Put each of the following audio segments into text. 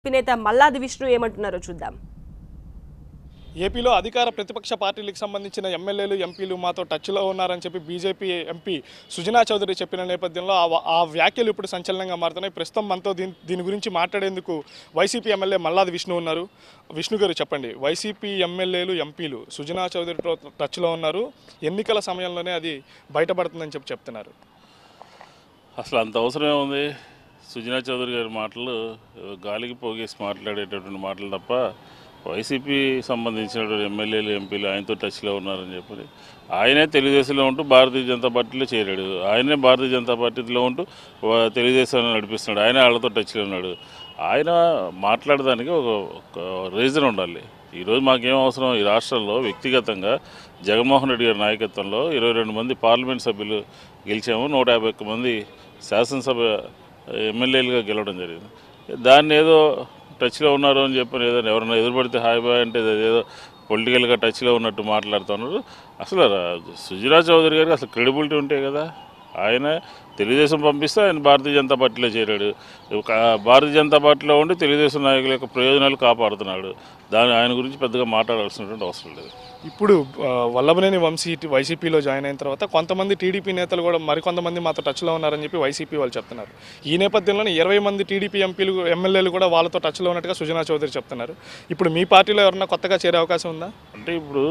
నేత మల్లాది విష్ణు ఏమంటున్నారో చూద్దాం ఏపీలో అధికార ప్రతిపక్ష పార్టీలకు సంబంధించిన ఎమ్మెల్యేలు ఎంపీలు మాతో టచ్లో ఉన్నారని చెప్పి బీజేపీ ఎంపీ సుజనా చౌదరి చెప్పిన నేపథ్యంలో ఆ వా- ఆ వ్యాఖ్యలు ఇప్పుడు సంచలనంగా మారుతున్నాయి ప్రస్తుతం మనతో దీని దీని గురించి మాట్లాడేందుకు వైసీపీ ఎమ్మెల్యే మల్లాది విష్ణు ఉన్నారు విష్ణు గారు చెప్పండి వైసీపీ ఎమ్మెల్యేలు ఎంపీలు సుజనా చౌదరితో టచ్లో ఉన్నారు ఎన్నికల సమయంలోనే అది బయటపడుతుందని చెప్పి చెప్తున్నారు అసలు అంత అవసరం ఏముంది సుజనా చౌదరి గారి మాటలు గాలికి పోగేసి మాట్లాడేటటువంటి మాటలు తప్ప వైసీపీ సంబంధించినటువంటి ఎమ్మెల్యేలు ఎంపీలు ఆయనతో టచ్లో ఉన్నారని చెప్పి ఆయనే తెలుగుదేశంలో ఉంటూ భారతీయ జనతా పార్టీలో చేరాడు ఆయనే భారతీయ జనతా పార్టీలో ఉంటూ వా- తెలుగుదేశాన్ని నడిపిస్తున్నాడు ఆయన వాళ్ళతో టచ్లో ఉన్నాడు ఆయన మాట్లాడడానికి ఒక ఒక రీజన్ ఉండాలి ఈరోజు మాకేం అవసరం ఈ రాష్ట్రంలో వ్యక్తిగతంగా జగన్మోహన్ రెడ్డి గారి నాయకత్వంలో ఇరవై రెండు మంది పార్లమెంట్ సభ్యులు గెలిచాము నూట యాభై ఒక్క మంది శాసనసభ ఎమ్మెల్యేలుగా గెలవడం జరిగింది దాన్ని ఏదో టచ్లో ఉన్నారు అని చెప్పి ఏదో ఎవరైనా ఎదురుపడితే హాయ్ బాయ్ అంటే ఏదో పొలిటికల్గా టచ్లో ఉన్నట్టు మాట్లాడుతున్నారు అసలు రా- సుజనా చౌదరి గారికి అసలు క్రెడిబిలిటీ ఉంటే కదా ఆయన తెలుగుదేశం పంపిస్తే ఆయన భారతీయ జనతా పార్టీలో చేరాడు ఒక భారతీయ జనతా పార్టీలో ఉండి తెలుగుదేశం నాయకుల యొక్క ప్రయోజనాలు కాపాడుతున్నాడు దాని ఆయన గురించి పెద్దగా మాట్లాడాల్సినటువంటి అవసరం లేదు ఇప్పుడు ఆ, వల్లభనేని వంశీ ఇటు వైసీపీలో జాయిన్ అయిన తర్వాత కొంతమంది టీడీపీ నేతలు కూడా మరికొంతమంది మాతో టచ్లో ఉన్నారని చెప్పి వైసీపీ వాళ్ళు చెప్తున్నారు ఈ నేపథ్యంలోనే ఇరవై మంది టీడీపీ ఎంపీలు ఎమ్మెల్యేలు కూడా వాళ్ళతో టచ్లో ఉన్నట్టుగా సుజనా చౌదరి చెప్తున్నారు ఇప్పుడు మీ పార్టీలో ఎవరన్నా కొత్తగా చేరే అవకాశం ఉందా అంటే ఇప్పుడు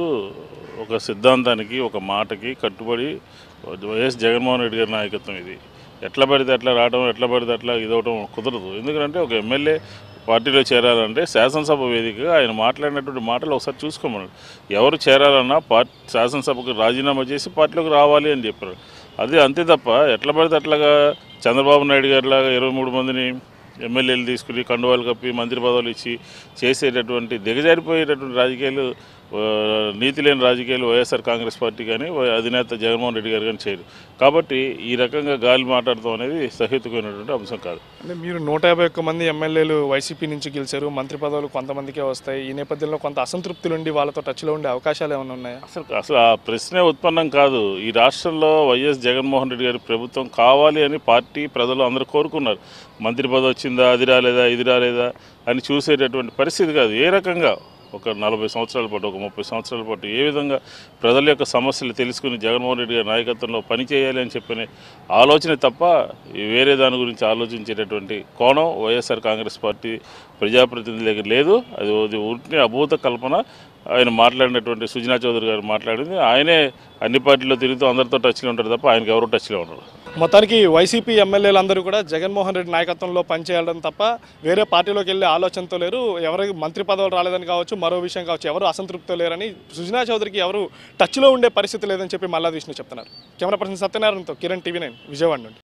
ఒక సిద్ధాంతానికి ఒక మాటకి కట్టుబడి వైఎస్ జగన్మోహన్ రెడ్డి గారి నాయకత్వం ఇది ఎట్లా పడితే అట్లా రావడం ఎట్లా పడితే అట్లా ఇదవటం కుదరదు ఎందుకంటే ఒక ఎమ్మెల్యే పార్టీలో చేరాలంటే శాసనసభ వేదికగా ఆయన మాట్లాడినటువంటి మాటలు ఒకసారి చూసుకోమన్నాడు ఎవరు చేరాలన్నా పార్టీ శాసనసభకు రాజీనామా చేసి పార్టీలోకి రావాలి అని చెప్పారు అది అంతే తప్ప ఎట్లా పడితే అట్లాగా చంద్రబాబు నాయుడు గారిలాగా ఇరవై మూడు మందిని ఎమ్మెల్యేలు తీసుకుని కండువాలు కప్పి మంత్రి పదవులు ఇచ్చి చేసేటటువంటి దిగజారిపోయేటటువంటి రాజకీయాలు ఆ, నీతి లేని రాజకీయాలు వైఎస్ఆర్ కాంగ్రెస్ పార్టీ కానీ వై- అధినేత జగన్మోహన్ రెడ్డి గారు కానీ చేయరు కాబట్టి ఈ రకంగా గాలి మాట్లాడటం అనేది సహేతుకమైనటువంటి అంశం కాదు అంటే మీరు నూట యాభై ఒక్క మంది ఎమ్మెల్యేలు వైసీపీ నుంచి గెలిచారు మంత్రి పదవులు కొంతమందికే వస్తాయి ఈ నేపథ్యంలో కొంత అసంతృప్తులు ఉండి వాళ్ళతో టచ్లో ఉండే అవకాశాలు ఏమైనా ఉన్నాయా అసలు అసలు ఆ ప్రశ్నే ఉత్పన్నం కాదు ఈ రాష్ట్రంలో వైఎస్ జగన్మోహన్ రెడ్డి గారి ప్రభుత్వం కావాలి అని పార్టీ ప్రజలు అందరూ కోరుకున్నారు మంత్రి పదవి వచ్చిందా అది రాలేదా ఇది రాలేదా అని చూసేటటువంటి పరిస్థితి కాదు ఏ రకంగా ఒక నలభై సంవత్సరాల పాటు ఒక ముప్పై సంవత్సరాల పాటు ఏ విధంగా ప్రజల యొక్క సమస్యలు తెలుసుకుని జగన్మోహన్ రెడ్డి గారి నాయకత్వంలో పనిచేయాలి అని చెప్పని ఆలోచన తప్ప ఈ వేరే దాని గురించి ఆలోచించేటటువంటి కోణం వైఎస్ఆర్ కాంగ్రెస్ పార్టీ ప్రజాప్రతినిధుల దగ్గర లేదు అది అది ఉట్టిన అభూత కల్పన ఆయన మాట్లాడినటువంటి సుజనా చౌదరి గారు మాట్లాడింది ఆయనే అన్ని పార్టీల్లో తిరుగుతూ అందరితో టచ్లో ఉంటారు తప్ప ఆయనకి ఎవరు టచ్లో ఉండరు మొత్తానికి వైసీపీ ఎమ్మెల్యేలు అందరూ కూడా జగన్మోహన్ రెడ్డి నాయకత్వంలో పనిచేయడం తప్ప వేరే పార్టీలోకి వెళ్ళే ఆలోచనతో లేరు ఎవరికి మంత్రి పదవులు రాలేదని కావచ్చు మరో విషయం కావచ్చు ఎవరు అసంతృప్తితో లేరని సుజనా చౌదరికి ఎవరు టచ్లో ఉండే పరిస్థితి లేదని చెప్పి మల్లా విష్ణు చెప్తున్నారు కెమెరా పర్సన్ సత్యనారాయణతో కిరణ్ టీవీ నైన్ విజయవాడ నుండి